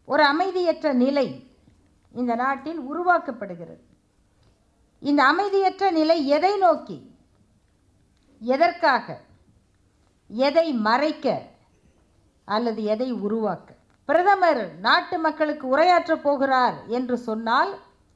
ஒரு அமைதியற்ற நிலை இந்த நாட்டில் உருவாக்கப்படுகிறது இந்த அமைதியற்ற நிலை எதை நோக்கி எதற்காக எதை மறைக்க அல்லது எதை உருவாக்க பிரதமர் நாட்டு மக்களுக்கு உரையாற்றப் போகிறார் என்று சொன்னால்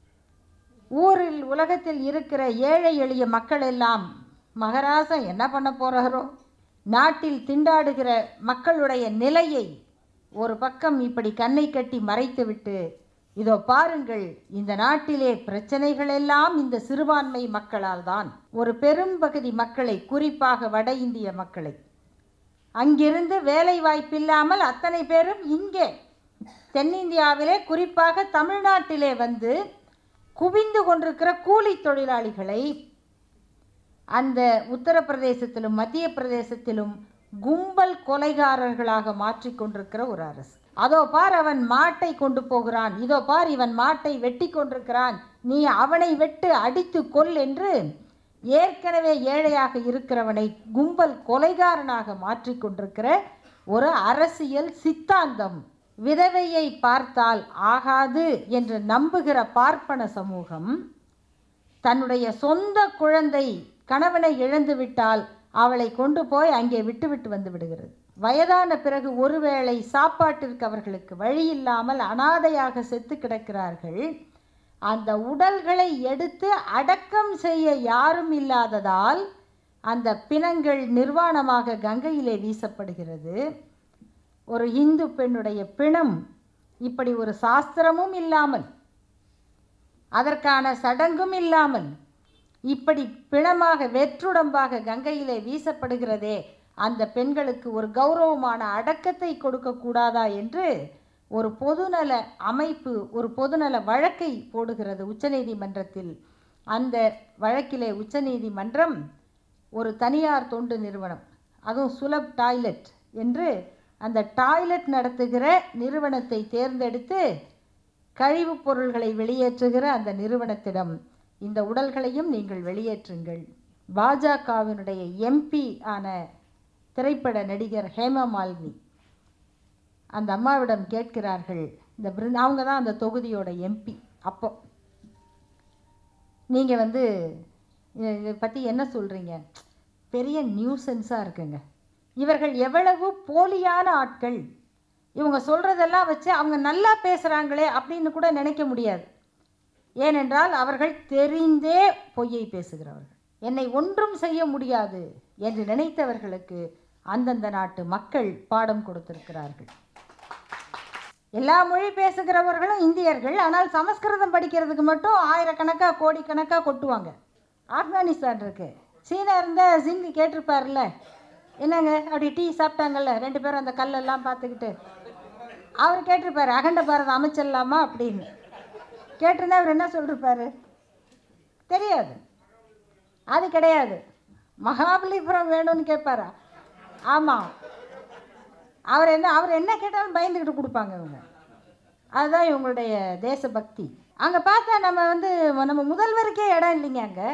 ஊரில் உலகத்தில் இருக்கிற ஏழை எளிய மக்கள் எல்லாம் மகராசன் என்ன பண்ண போகிறாரோ நாட்டில் திண்டாடுகிற மக்களுடைய நிலையை ஒரு பக்கம் இப்படி கண்ணை கட்டி மறைத்துவிட்டு இதோ பாருங்கள் இந்த நாட்டிலே பிரச்சனைகள் எல்லாம் இந்த சிறுபான்மை மக்களால் தான் ஒரு பெரும்பகுதி மக்களை குறிப்பாக வட இந்திய மக்களை அங்கிருந்து வேலை வாய்ப்பில்லாமல் அத்தனை பேரும் இங்கே தென்னிந்தியாவிலே குறிப்பாக தமிழ்நாட்டிலே வந்து குவிந்து கொண்டிருக்கிற கூலி தொழிலாளிகளை அந்த உத்தரப்பிரதேசத்திலும் மத்திய பிரதேசத்திலும் கும்பல் கொலைகாரர்களாக மாற்றிக்கொண்டிருக்கிற ஒரு அரசு அதோ பார் அவன் மாட்டை கொண்டு போகிறான் இதோ பார் இவன் மாட்டை வெட்டி கொண்டிருக்கிறான் நீ அவனை வெட்டு அடித்து கொல் என்று ஏற்கனவே ஏழையாக இருக்கிறவனை கும்பல் கொலைகாரனாக மாற்றிக்கொண்டிருக்கிற ஒரு அரசியல் சித்தாந்தம் விதவையை பார்த்தால் ஆகாது என்று நம்புகிற பார்ப்பன சமூகம் தன்னுடைய சொந்த குழந்தை கணவனை இழந்து விட்டால் அவளை கொண்டு போய் அங்கே விட்டுவிட்டு வந்து விடுகிறது வயதான பிறகு ஒருவேளை சாப்பாட்டிற்கு அவர்களுக்கு வழி இல்லாமல் அனாதையாக செத்து கிடக்கிறார்கள் அந்த உடல்களை எடுத்து அடக்கம் செய்ய யாரும் இல்லாததால் அந்த பிணங்கள் நிர்வாணமாக கங்கையிலே வீசப்படுகிறது ஒரு இந்து பெண்ணுடைய பிணம் இப்படி ஒரு சாஸ்திரமும் இல்லாமல் அதற்கான சடங்கும் இல்லாமல் இப்படி பிணமாக வெற்றுடம்பாக கங்கையிலே வீசப்படுகிறதே அந்த பெண்களுக்கு ஒரு கௌரவமான அடக்கத்தை கொடுக்கக்கூடாதா என்று ஒரு பொதுநல அமைப்பு ஒரு பொதுநல வழக்கை போடுகிறது உச்சநீதிமன்றத்தில் அந்த வழக்கிலே உச்சநீதிமன்றம் ஒரு தனியார் தொண்டு நிறுவனம் அதுவும் சுலப் டாய்லெட் என்று அந்த டாய்லெட் நடத்துகிற நிறுவனத்தை தேர்ந்தெடுத்து கழிவுப் பொருள்களை வெளியேற்றுகிற அந்த நிறுவனத்திடம் இந்த உடல்களையும் நீங்கள் வெளியேற்றுங்கள் பாஜகவினுடைய எம்பி ஆன திரைப்பட நடிகர் ஹேமா மாலினி அந்த அம்மாவிடம் கேட்கிறார்கள் இந்த பிருந்த அவங்க தான் அந்த தொகுதியோட எம்பி அப்போ நீங்கள் வந்து இ- இதை பற்றி என்ன சொல்கிறீங்க பெரிய நியூசன்ஸாக இருக்குங்க இவர்கள் எவ்வளவு போலியான ஆட்கள் இவங்க சொல்கிறதெல்லாம் வச்சு அவங்க நல்லா பேசுகிறாங்களே அப்படின்னு கூட நினைக்க முடியாது ஏனென்றால் அவர்கள் தெரிந்தே பொய்யை பேசுகிறவர்கள் என்னை ஒன்றும் செய்ய முடியாது என்று நினைத்தவர்களுக்கு அந்தந்த நாட்டு மக்கள் பாடம் கொடுத்திருக்கிறார்கள் எல்லா மொழி பேசுகிறவர்களும் இந்தியர்கள் ஆனால் சமஸ்கிருதம் படிக்கிறதுக்கு மட்டும் ஆயிரக்கணக்காக கோடிக்கணக்காக கொட்டுவாங்க ஆப்கானிஸ்தான் இருக்கு சீனா இருந்தால் சிங்கு கேட்டிருப்பார்ல என்னங்க அப்படி டீ சாப்பிட்டாங்கல்ல ரெண்டு பேரும் அந்த கல்லெல்லாம் பார்த்துக்கிட்டு அவர் கேட்டிருப்பாரு அகண்ட பாரதம் அமைச்சிடலாமா அப்படின்னு கேட்டிருந்தா அவர் என்ன சொல்லிருப்பாரு தெரியாது அது கிடையாது மகாபலிபுரம் வேணும்னு கேட்பாரா ஆமாம் அவர் என்ன அவர் என்ன கேட்டாலும் பயந்துக்கிட்டு கொடுப்பாங்க இவங்க அதுதான் இவங்களுடைய தேசபக்தி அங்கே பார்த்தா நம்ம வந்து நம்ம முதல்வருக்கே இடம் இல்லைங்க அங்கே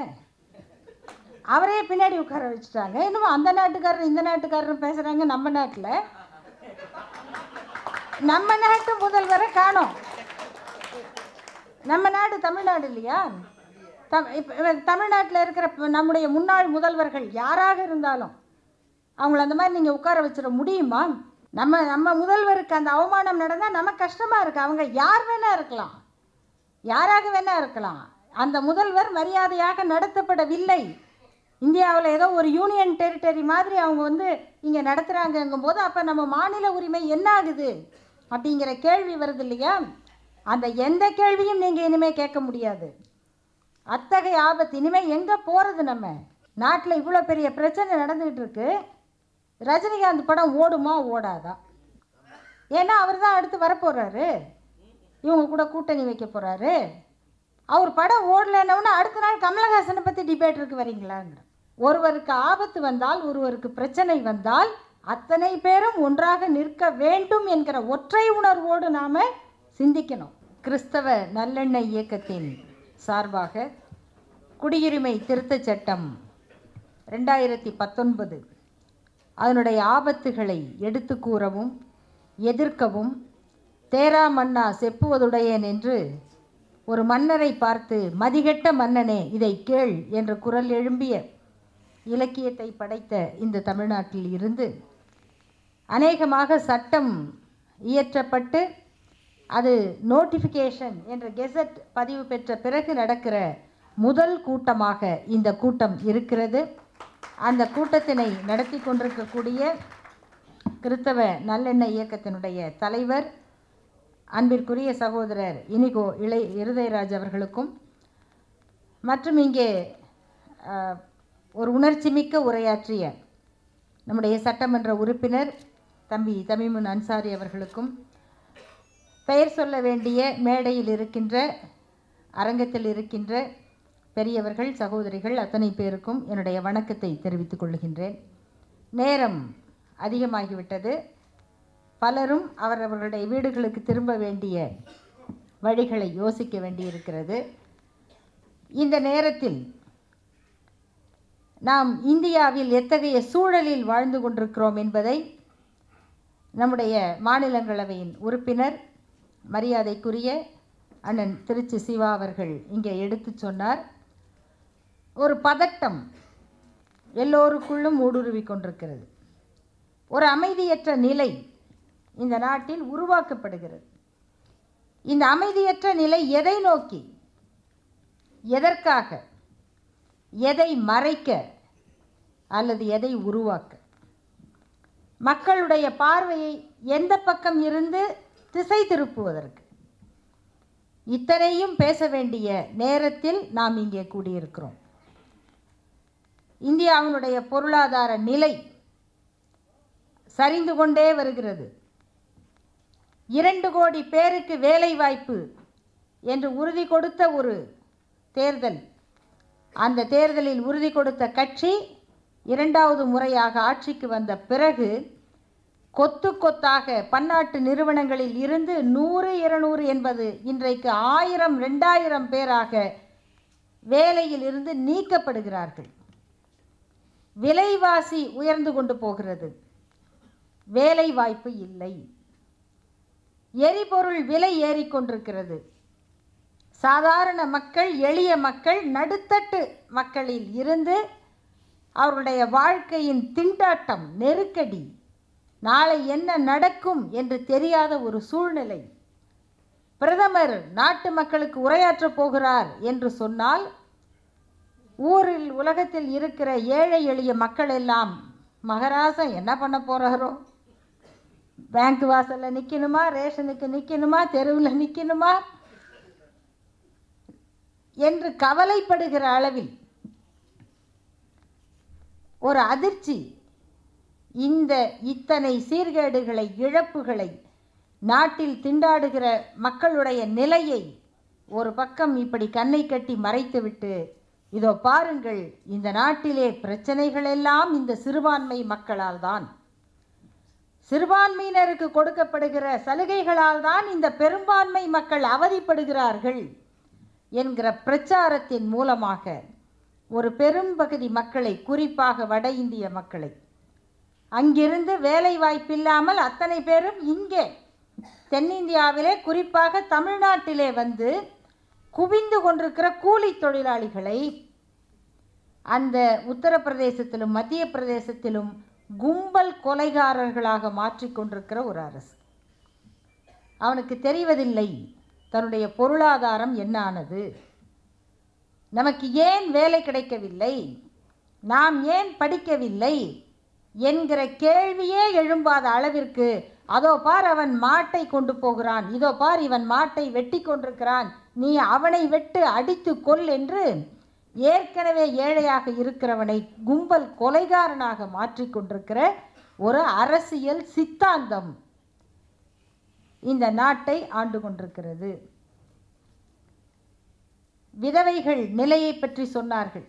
அவரே பின்னாடி உட்கார வச்சுட்டாங்க இன்னும் அந்த நாட்டுக்காரர் இந்த நாட்டுக்காரரும் பேசுகிறாங்க நம்ம நாட்டில் நம்ம நாட்டு முதல்வரை காணோம் நம்ம நாடு தமிழ்நாடு இல்லையா தம் இப்போ தமிழ்நாட்டில் இருக்கிற ப- நம்முடைய முன்னாள் முதல்வர்கள் யாராக இருந்தாலும் அவங்கள அந்த மாதிரி நீங்கள் உட்கார வச்சிட முடியுமா நம்ம நம்ம முதல்வருக்கு அந்த அவமானம் நடந்தால் நமக்கு கஷ்டமாக இருக்குது அவங்க யார் வேணா இருக்கலாம் யாராக வேணா இருக்கலாம் அந்த முதல்வர் மரியாதையாக நடத்தப்படவில்லை இந்தியாவில் ஏதோ ஒரு யூனியன் டெரிட்டரி மாதிரி அவங்க வந்து இங்கே நடத்துகிறாங்கங்கும் போது அப்போ நம்ம மாநில உரிமை என்ன ஆகுது அப்படிங்கிற கேள்வி வருது இல்லையா அந்த எந்த கேள்வியும் நீங்கள் இனிமேல் கேட்க முடியாது அத்தகைய ஆபத்து இனிமேல் எங்கே போகிறது நம்ம நாட்டில் இவ்வளோ பெரிய பிரச்சனை நடந்துகிட்டு இருக்கு ரஜினிகாந்த் படம் ஓடுமா ஓடாதா ஏன்னா அவர் தான் அடுத்து வரப்போகிறாரு இவங்க கூட கூட்டணி வைக்க போகிறாரு அவர் படம் ஓடலைன்னொன்னே அடுத்த நாள் கமலஹாசனை பற்றி டிபேட்டருக்கு வரீங்களாங்கிற ஒருவருக்கு ஆபத்து வந்தால் ஒருவருக்கு பிரச்சனை வந்தால் அத்தனை பேரும் ஒன்றாக நிற்க வேண்டும் என்கிற ஒற்றை உணர்வோடு நாம் சிந்திக்கணும் கிறிஸ்தவ நல்லெண்ணெய் இயக்கத்தின் சார்பாக குடியுரிமை திருத்தச் சட்டம் ரெண்டாயிரத்தி பத்தொன்பது அதனுடைய ஆபத்துகளை எடுத்து கூறவும் எதிர்க்கவும் தேரா மன்னா செப்புவதுடையேன் என்று ஒரு மன்னரை பார்த்து மதிகெட்ட மன்னனே இதை கேள் என்று குரல் எழும்பிய இலக்கியத்தை படைத்த இந்த தமிழ்நாட்டில் இருந்து அநேகமாக சட்டம் இயற்றப்பட்டு அது நோட்டிஃபிகேஷன் என்ற கெசட் பதிவு பெற்ற பிறகு நடக்கிற முதல் கூட்டமாக இந்த கூட்டம் இருக்கிறது அந்த கூட்டத்தினை நடத்தி கொண்டிருக்கக்கூடிய கிறித்தவ நல்லெண்ணெய் இயக்கத்தினுடைய தலைவர் அன்பிற்குரிய சகோதரர் இனிகோ இளை இருதயராஜ் அவர்களுக்கும் மற்றும் இங்கே அஹ், ஒரு உணர்ச்சிமிக்க உரையாற்றிய நம்முடைய சட்டமன்ற உறுப்பினர் தம்பி தமிமுன் அன்சாரி அவர்களுக்கும் பெயர் சொல்ல வேண்டிய மேடையில் இருக்கின்ற அரங்கத்தில் இருக்கின்ற பெரியவர்கள் சகோதரிகள் அத்தனை பேருக்கும் என்னுடைய வணக்கத்தை தெரிவித்துக் கொள்கின்றேன் நேரம் அதிகமாகிவிட்டது பலரும் அவரவர்களுடைய வீடுகளுக்கு திரும்ப வேண்டிய வழிகளை யோசிக்க வேண்டியிருக்கிறது இந்த நேரத்தில் நாம் இந்தியாவில் எத்தகைய சூழலில் வாழ்ந்து கொண்டிருக்கிறோம் என்பதை நம்முடைய மாநிலங்களவையின் உறுப்பினர் மரியாதைக்குரிய அண்ணன் திருச்சி சிவா அவர்கள் இங்கே எடுத்துச் சொன்னார் ஒரு பதட்டம் எல்லோருக்குள்ளும் ஊடுருவி கொண்டிருக்கிறது ஒரு அமைதியற்ற நிலை இந்த நாட்டில் உருவாக்கப்படுகிறது இந்த அமைதியற்ற நிலை எதை நோக்கி எதற்காக எதை மறைக்க அல்லது எதை உருவாக்க மக்களுடைய பார்வையை எந்த பக்கம் இருந்து திசை திருப்புவதற்கு இத்தனையும் பேச வேண்டிய நேரத்தில் நாம் இங்கே கூடியிருக்கிறோம் இந்தியாவினுடைய பொருளாதார நிலை சரிந்து கொண்டே வருகிறது இரண்டு கோடி பேருக்கு வேலை வாய்ப்பு என்று உறுதி கொடுத்த ஒரு தேர்தல் அந்த தேர்தலில் உறுதி கொடுத்த கட்சி இரண்டாவது முறையாக ஆட்சிக்கு வந்த பிறகு கொத்து கொத்தாக பன்னாட்டு நிறுவனங்களில் இருந்து நூறு இருநூறு என்பது இன்றைக்கு ஆயிரம் ரெண்டாயிரம் பேராக வேலையில் இருந்து நீக்கப்படுகிறார்கள் விலைவாசி உயர்ந்து கொண்டு போகிறது வேலை வாய்ப்பு இல்லை எரிபொருள் விலை ஏறிக்கொண்டிருக்கிறது சாதாரண மக்கள் எளிய மக்கள் நடுத்தட்டு மக்களில் இருந்து அவர்களுடைய வாழ்க்கையின் திண்டாட்டம் நெருக்கடி நாளை என்ன நடக்கும் என்று தெரியாத ஒரு சூழ்நிலை பிரதமர் நாட்டு மக்களுக்கு உரையாற்றப் போகிறார் என்று சொன்னால் ஊரில் உலகத்தில் இருக்கிற ஏழை எளிய மக்கள் எல்லாம் மகராசம் என்ன பண்ண போகிறாரோ பேங்க் வாசலில் நிற்கணுமா ரேஷனுக்கு நிற்கணுமா தெருவில் நிற்கணுமா என்று கவலைப்படுகிற அளவில் ஒரு அதிர்ச்சி இந்த இத்தனை சீர்கேடுகளை இழப்புகளை நாட்டில் திண்டாடுகிற மக்களுடைய நிலையை ஒரு பக்கம் இப்படி கண்ணை கட்டி மறைத்துவிட்டு இதோ பாருங்கள் இந்த நாட்டிலே பிரச்சனைகள் எல்லாம் இந்த சிறுபான்மை மக்களால் தான் சிறுபான்மையினருக்கு கொடுக்கப்படுகிற சலுகைகளால் தான் இந்த பெரும்பான்மை மக்கள் அவதிப்படுகிறார்கள் என்கிற பிரச்சாரத்தின் மூலமாக ஒரு பெரும்பகுதி மக்களை குறிப்பாக வட இந்திய மக்களை அங்கிருந்து வேலை வாய்ப்பில்லாமல் அத்தனை பேரும் இங்கே தென்னிந்தியாவிலே குறிப்பாக தமிழ்நாட்டிலே வந்து குவிந்து கொண்டிருக்கிற கூலி தொழிலாளிகளை அந்த உத்தரப்பிரதேசத்திலும் மத்திய பிரதேசத்திலும் கும்பல் கொலைகாரர்களாக மாற்றிக்கொண்டிருக்கிற ஒரு அரசு அவனுக்கு தெரிவதில்லை தன்னுடைய பொருளாதாரம் என்ன ஆனது நமக்கு ஏன் வேலை கிடைக்கவில்லை நாம் ஏன் படிக்கவில்லை என்கிற கேள்வியே எழும்பாத அளவிற்கு அதோ பார் அவன் மாட்டை கொண்டு போகிறான் இதோ பார் இவன் மாட்டை வெட்டி கொண்டிருக்கிறான் நீ அவனை வெட்டு அடித்து கொல் என்று ஏற்கனவே ஏழையாக இருக்கிறவனை கும்பல் கொலைகாரனாக மாற்றிக்கொண்டிருக்கிற ஒரு அரசியல் சித்தாந்தம் இந்த நாட்டை ஆண்டு கொண்டிருக்கிறது விதவைகள் நிலையை பற்றி சொன்னார்கள்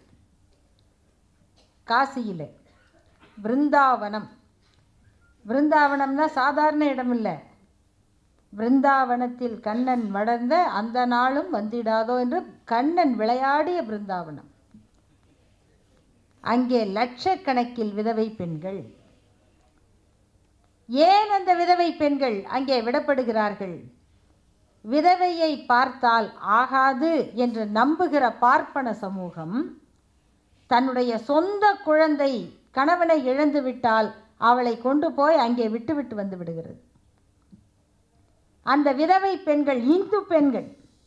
காசியில் பிருந்தாவனம் பிருந்தாவனம்னா சாதாரண இடம் இல்லை பிருந்தாவனத்தில் கண்ணன் வளர்ந்த அந்த நாளும் வந்திடாதோ என்று கண்ணன் விளையாடிய பிருந்தாவனம் அங்கே லட்சக்கணக்கில் விதவை பெண்கள் ஏன் அந்த விதவை பெண்கள் அங்கே விடப்படுகிறார்கள் விதவையை பார்த்தால் ஆகாது என்று நம்புகிற பார்ப்பன சமூகம் தன்னுடைய சொந்த குழந்தை கணவனை இழந்து விட்டால் அவளை கொண்டு போய் அங்கே விட்டுவிட்டு வந்து விடுகிறது அந்த விதவை பெண்கள் இந்து பெண்கள்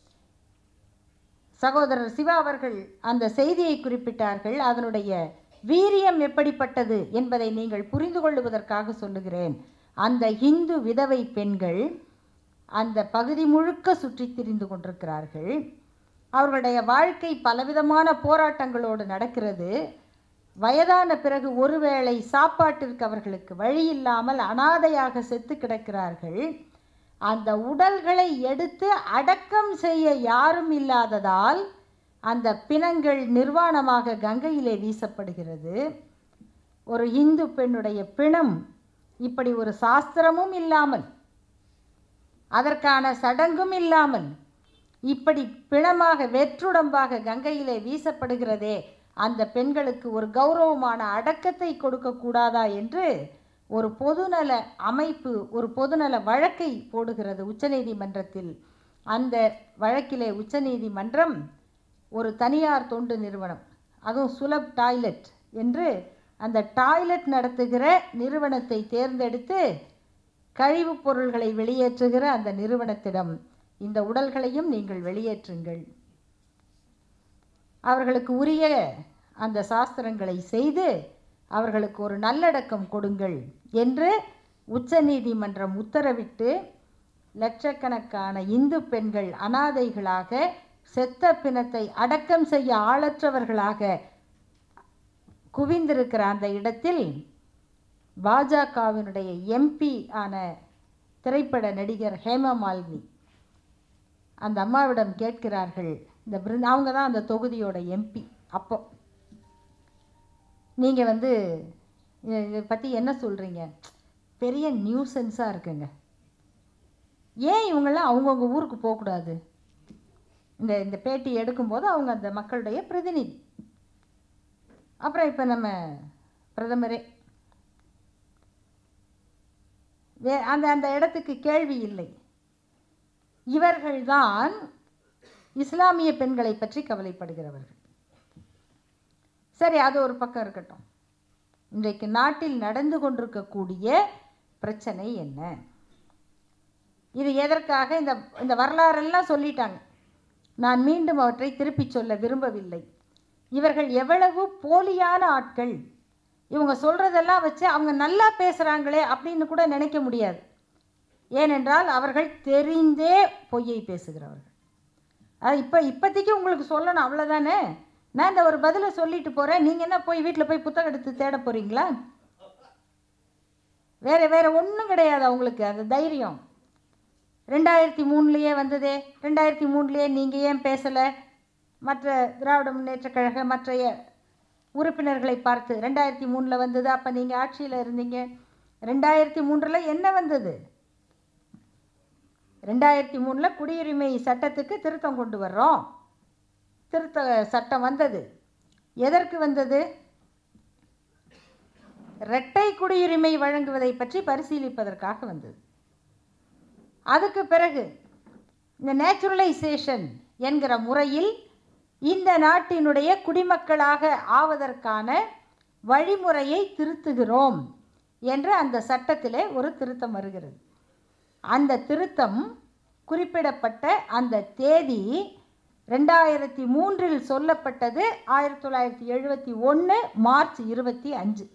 சகோதரர் சிவா அவர்கள் அந்த செய்தியை குறிப்பிட்டார்கள் அதனுடைய வீரியம் எப்படிப்பட்டது என்பதை நீங்கள் புரிந்து கொள்ளுவதற்காக சொல்லுகிறேன் அந்த இந்து விதவை பெண்கள் அந்த பகுதி முழுக்க சுற்றித் திரிந்து கொண்டிருக்கிறார்கள் அவர்களுடைய வாழ்க்கை பலவிதமான போராட்டங்களோடு நடக்கிறது வயதான பிறகு ஒருவேளை சாப்பாட்டிற்கு அவர்களுக்கு வழி இல்லாமல் அனாதையாக செத்து கிடக்கிறார்கள் அந்த உடல்களை எடுத்து அடக்கம் செய்ய யாரும் இல்லாததால் அந்த பிணங்கள் நிர்வாணமாக கங்கையிலே வீசப்படுகிறது ஒரு இந்து பெண்ணுடைய பிணம் இப்படி ஒரு சாஸ்திரமும் இல்லாமல் அதற்கான சடங்கும் இல்லாமல் இப்படி பிணமாக வெற்றுடம்பாக கங்கையிலே வீசப்படுகிறதே அந்த பெண்களுக்கு ஒரு கௌரவமான அடக்கத்தை கொடுக்கக்கூடாதா என்று ஒரு பொதுநல அமைப்பு ஒரு பொதுநல வழக்கை போடுகிறது உச்சநீதிமன்றத்தில் அந்த வழக்கிலே உச்சநீதிமன்றம் ஒரு தனியார் தொண்டு நிறுவனம் அதுவும் சுலப் டாய்லெட் என்று அந்த டாய்லெட் நடத்துகிற நிறுவனத்தை தேர்ந்தெடுத்து கழிவுப் பொருள்களை வெளியேற்றுகிற அந்த நிறுவனத்திடம் இந்த உடல்களையும் நீங்கள் வெளியேற்றுங்கள் அவர்களுக்கு உரிய அந்த சாஸ்திரங்களை செய்து அவர்களுக்கு ஒரு நல்லடக்கம் கொடுங்கள் என்று உச்சநீதிமன்றம் உத்தரவிட்டு லட்சக்கணக்கான இந்து பெண்கள் அனாதைகளாக செத்த பிணத்தை அடக்கம் செய்ய ஆளற்றவர்களாக குவிந்திருக்கிற அந்த இடத்தில் பாஜகவினுடைய எம்பி ஆன திரைப்பட நடிகர் ஹேமா மாலினி அந்த அம்மாவிடம் கேட்கிறார்கள் இந்த பிருந்த அவங்க தான் அந்த தொகுதியோட எம்பி அப்போ நீங்கள் வந்து இதை பற்றி என்ன சொல்கிறீங்க பெரிய நியூசன்ஸாக இருக்குங்க ஏன் இவங்கெல்லாம் அவங்கவுங்க ஊருக்கு போகக்கூடாது இந்த இந்த பேட்டி எடுக்கும்போது அவங்க அந்த மக்களுடைய பிரதிநிதி அப்புறம் இப்போ நம்ம பிரதமரே வே அந்த அந்த இடத்துக்கு கேள்வி இல்லை இவர்கள்தான் இஸ்லாமிய பெண்களை பற்றி கவலைப்படுகிறவர்கள் சரி அது ஒரு பக்கம் இருக்கட்டும் இன்றைக்கு நாட்டில் நடந்து கொண்டிருக்கக்கூடிய பிரச்சனை என்ன இது எதற்காக இந்த இந்த வரலாறெல்லாம் சொல்லிட்டாங்க நான் மீண்டும் அவற்றை திருப்பிச் சொல்ல விரும்பவில்லை இவர்கள் எவ்வளவு போலியான ஆட்கள் இவங்க சொல்கிறதெல்லாம் வச்சு அவங்க நல்லா பேசுகிறாங்களே அப்படின்னு கூட நினைக்க முடியாது ஏனென்றால் அவர்கள் தெரிந்தே பொய்யை பேசுகிறவர்கள் அது இப்போ இப்போதைக்கு உங்களுக்கு சொல்லணும் அவ்வளோதானே நான் இந்த ஒரு பதிலை சொல்லிட்டு போகிறேன் நீங்கள் என்ன போய் வீட்டில் போய் புத்தகம் எடுத்து தேட போகிறீங்களா வேறு வேறு ஒன்றும் கிடையாது அவங்களுக்கு அந்த தைரியம் ரெண்டாயிரத்தி மூணுலேயே வந்ததே ரெண்டாயிரத்தி மூணுலேயே நீங்கள் ஏன் பேசலை மற்ற திராவிட முன்னேற்றக் கழக மற்ற உறுப்பினர்களை பார்த்து ரெண்டாயிரத்தி மூணில் வந்தது அப்போ நீங்கள் ஆட்சியில் இருந்தீங்க ரெண்டாயிரத்தி மூன்றில் என்ன வந்தது ரெண்டாயிரத்தி மூணில் குடியுரிமை சட்டத்துக்கு திருத்தம் கொண்டு வர்றோம் திருத்த சட்டம் வந்தது எதற்கு வந்தது இரட்டை குடியுரிமை வழங்குவதை பற்றி பரிசீலிப்பதற்காக வந்தது அதுக்கு பிறகு இந்த நேச்சுரலைசேஷன் என்கிற முறையில் இந்த நாட்டினுடைய குடிமக்களாக ஆவதற்கான வழிமுறையை திருத்துகிறோம் என்று அந்த சட்டத்திலே ஒரு திருத்தம் வருகிறது அந்த திருத்தம் குறிப்பிடப்பட்ட அந்த தேதி ரெண்டாயிரத்தி மூன்றில் சொல்லப்பட்டது ஆயிரத்தி தொள்ளாயிரத்தி எழுபத்தி ஒன்று மார்ச் இருபத்தி அஞ்சு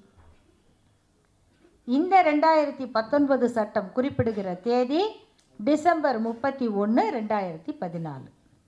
இந்த ரெண்டாயிரத்தி பத்தொன்பது சட்டம் குறிப்பிடுகிற தேதி டிசம்பர் முப்பத்தி ஒன்று ரெண்டாயிரத்தி பதினாலு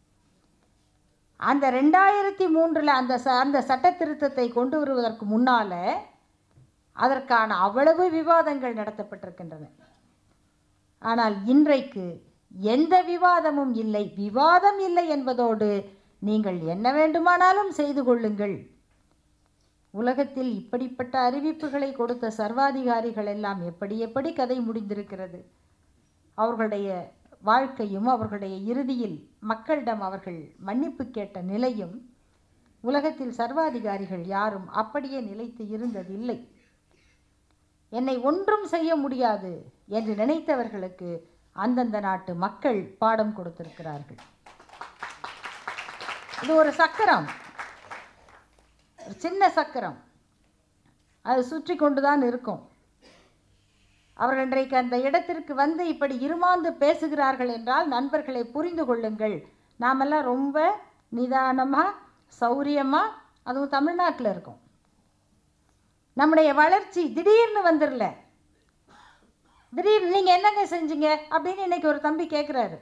அந்த ரெண்டாயிரத்தி மூன்றில் அந்த ச அந்த சட்ட திருத்தத்தை கொண்டு வருவதற்கு முன்னால் அதற்கான அவ்வளவு விவாதங்கள் நடத்தப்பட்டிருக்கின்றன ஆனால் இன்றைக்கு எந்த விவாதமும் இல்லை விவாதம் இல்லை என்பதோடு நீங்கள் என்ன வேண்டுமானாலும் செய்து கொள்ளுங்கள் உலகத்தில் இப்படிப்பட்ட அறிவிப்புகளை கொடுத்த சர்வாதிகாரிகள் எல்லாம் எப்படி எப்படி கதை முடிந்திருக்கிறது அவர்களுடைய வாழ்க்கையும் அவர்களுடைய இறுதியில் மக்களிடம் அவர்கள் மன்னிப்பு கேட்ட நிலையும் உலகத்தில் சர்வாதிகாரிகள் யாரும் அப்படியே நிலைத்து இருந்ததில்லை என்னை ஒன்றும் செய்ய முடியாது என்று நினைத்தவர்களுக்கு அந்தந்த நாட்டு மக்கள் பாடம் கொடுத்திருக்கிறார்கள் இது ஒரு சக்கரம் ஒரு சின்ன சக்கரம் அது சுற்றி கொண்டுதான் இருக்கும் அவர்கள் இன்றைக்கு அந்த இடத்திற்கு வந்து இப்படி இருமாந்து பேசுகிறார்கள் என்றால் நண்பர்களை புரிந்து கொள்ளுங்கள் நாமெல்லாம் ரொம்ப நிதானமாக சௌரியமாக அதுவும் தமிழ்நாட்டில் இருக்கோம் நம்முடைய வளர்ச்சி திடீர்னு வந்துடல திடீர்னு நீங்கள் என்னங்க செஞ்சீங்க அப்படின்னு இன்னைக்கு ஒரு தம்பி கேட்குறாரு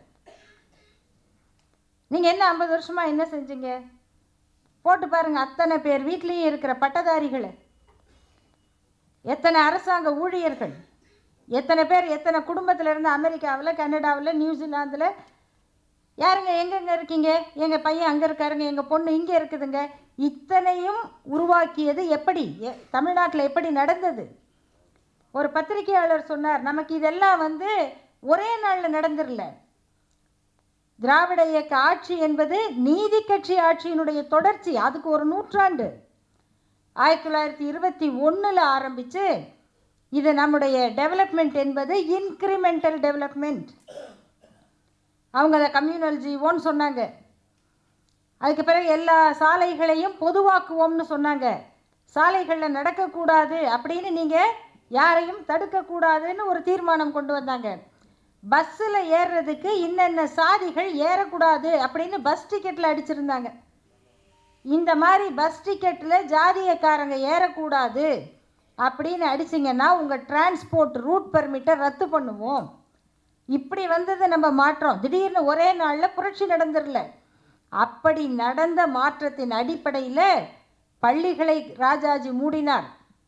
நீங்கள் என்ன ஐம்பது வருஷமாக என்ன செஞ்சீங்க போட்டு பாருங்க அத்தனை பேர் வீட்லேயும் இருக்கிற பட்டதாரிகளை எத்தனை அரசாங்க ஊழியர்கள் எத்தனை பேர் எத்தனை குடும்பத்தில் இருந்து அமெரிக்காவில் கனடாவில் நியூசிலாந்தில் யாருங்க எங்கெங்க இருக்கீங்க எங்கள் பையன் அங்கே இருக்காருங்க எங்கள் பொண்ணு இங்கே இருக்குதுங்க இத்தனையும் உருவாக்கியது எப்படி எ- தமிழ்நாட்டில் எப்படி நடந்தது ஒரு பத்திரிகையாளர் சொன்னார் நமக்கு இதெல்லாம் வந்து ஒரே நாளில் நடந்துடல திராவிட இயக்க ஆட்சி என்பது நீதி கட்சி ஆட்சியினுடைய தொடர்ச்சி அதுக்கு ஒரு நூற்றாண்டு ஆயிரத்தி தொள்ளாயிரத்தி இருபத்தி ஒன்றில் ஆரம்பித்து இது நம்முடைய டெவலப்மெண்ட் என்பது இன்க்ரிமெண்டல் டெவலப்மெண்ட் அவங்க அதை கம்யூனல் ஜீவோன்னு சொன்னாங்க அதுக்கு பிறகு எல்லா சாலைகளையும் பொதுவாக்குவோம்னு சொன்னாங்க சாலைகளில் நடக்கக்கூடாது அப்படின்னு நீங்கள் யாரையும் தடுக்கக்கூடாதுன்னு ஒரு தீர்மானம் கொண்டு வந்தாங்க பஸ்ஸில் ஏறுறதுக்கு இன்னென்ன சாதிகள் ஏறக்கூடாது அப்படின்னு பஸ் டிக்கெட்டில் அடிச்சிருந்தாங்க இந்த மாதிரி பஸ் டிக்கெட்டில் ஜாதியக்காரங்க ஏறக்கூடாது அப்படின்னு அடிச்சிங்கன்னா உங்கள் டிரான்ஸ்போர்ட் ரூட் பெர்மிட்டை ரத்து பண்ணுவோம் இப்படி வந்தது நம்ம மாற்றம் திடீர்னு ஒரே நாளில் புரட்சி நடந்துடல அப்படி நடந்த மாற்றத்தின் அடிப்படையில் பள்ளிகளை ராஜாஜி மூடினார்